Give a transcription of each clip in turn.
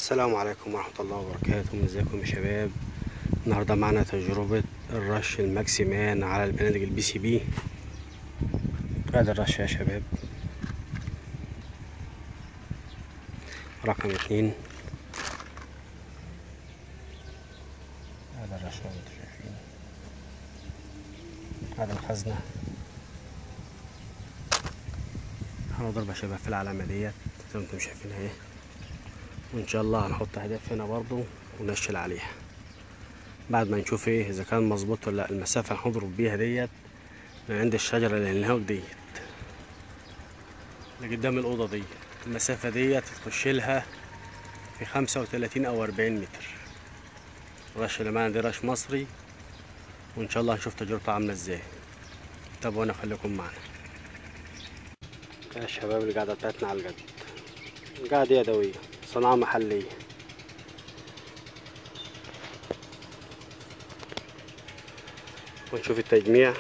السلام عليكم ورحمة الله وبركاته ازيكم يا شباب النهاردة معنا تجربة الرش الماكسيمان على البنادق البي سي بي هذا الرش يا شباب رقم اتنين هذا الرش زي ما انتم شايفين هذا الخزنة هنضرب يا شباب في العلامة ديت زي ما انتم شايفين اهي وان شاء الله هنحط هدف هنا برضو ونشل عليها بعد ما نشوف ايه اذا كان مظبوط ولا لا المسافة هنضرب بيها ديت من عند الشجرة اللي هناك ديت اللي قدام الأوضة ديت المسافة ديت تخش لها في خمسة وتلاتين أو أربعين متر الرش اللي معانا دي رش مصري وإن شاء الله هنشوف تجربته عاملة ازاي تابعونا خليكم معنا يا شباب القعدة بتاعتنا على الجد قاعدة يدوية صناعة محلية ونشوف التجميع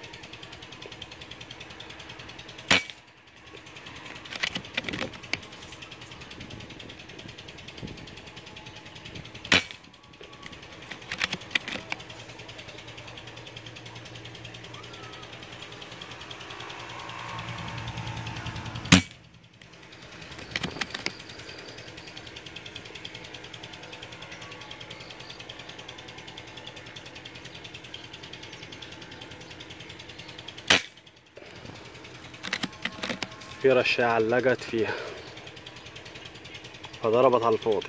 في رشاة علقت فيها فضربت على الفاضي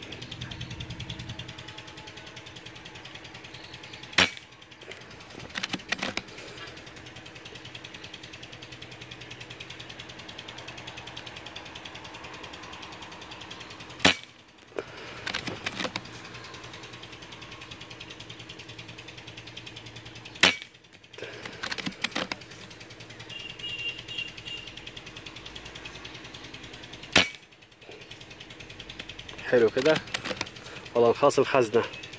حلو كده والله نخلص الخزنة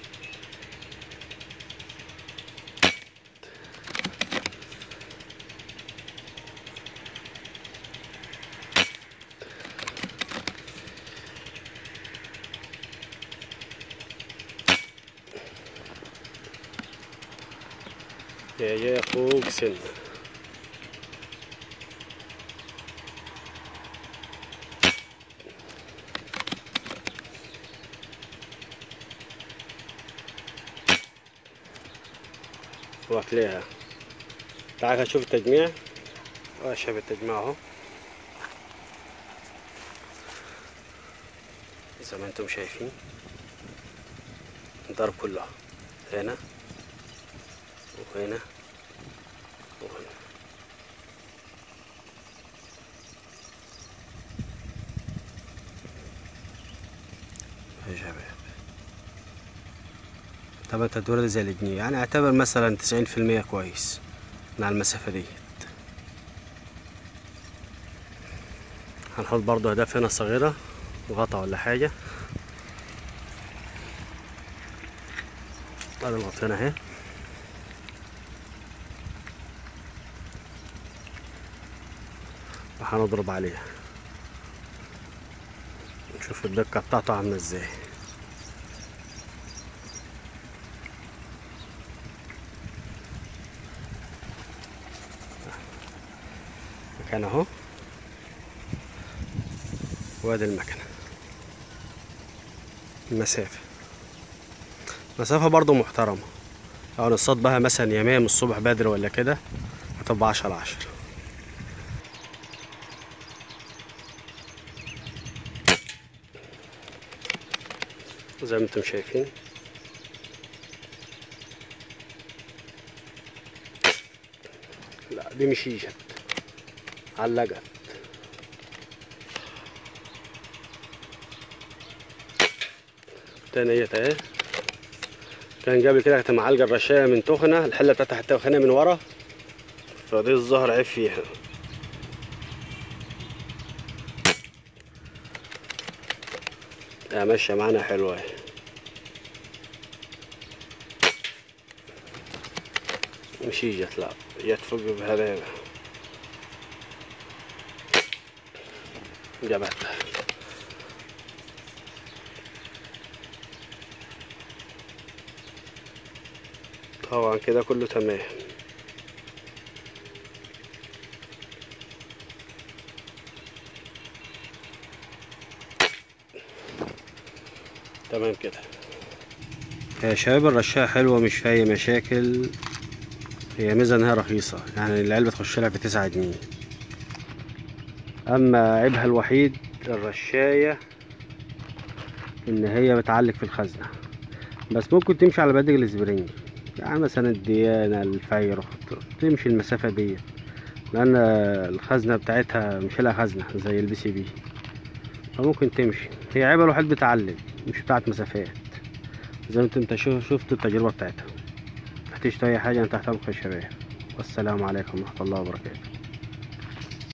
يا يا فوق سن روح ليها تعال نشوف التجميع واشوف التجميع اهو زي ما انتم شايفين الضرب كله هنا وهنا وهنا يا شباب طبعا التدوير ده زي الجنيه يعني اعتبر مثلا تسعين في المية كويس مع المسافة ديت هنحط برضو اهداف هنا صغيرة غطا ولا حاجة ادي الغطا هنا اهي وهنضرب عليها نشوف الدقة بتاعته عاملة ازاي مكان اهو وادي المكنة المسافة مسافة برضو محترمة لو نصطاد بها مثلا يمام الصبح بدري ولا كده هتبقى عشرة على عشرة زي ما انتم شايفين لا دي مش اجت علقت تاني اهي اهي كان قبل كده كانت معلقه الرشايه من تخنه الحله بتاعتها حتى واخدها من ورا فدي الظهر عيب فيها يا ماشيه معانا حلوه اهي مش اجت لا جت فوق بهذا جابتها طبعا كده كله تمام تمام كده يا شباب الرشاة حلوة مش فيها أي مشاكل هي ميزة انها رخيصة يعني العلبة تخش لها في تسعة جنيه اما عيبها الوحيد الرشاية ان هي بتعلق في الخزنة بس ممكن تمشي على بدل السبرينج يعني مثلا الديانة الفيروخ تمشي المسافة دي لان الخزنة بتاعتها مش لها خزنة زي البي سي بي فممكن تمشي هي عيبها الوحيد بتعلق مش بتاعت مسافات زي ما انت شوف شفت التجربة بتاعتها محتاج اي حاجة انت تحت امرك يا شباب والسلام عليكم ورحمة الله وبركاته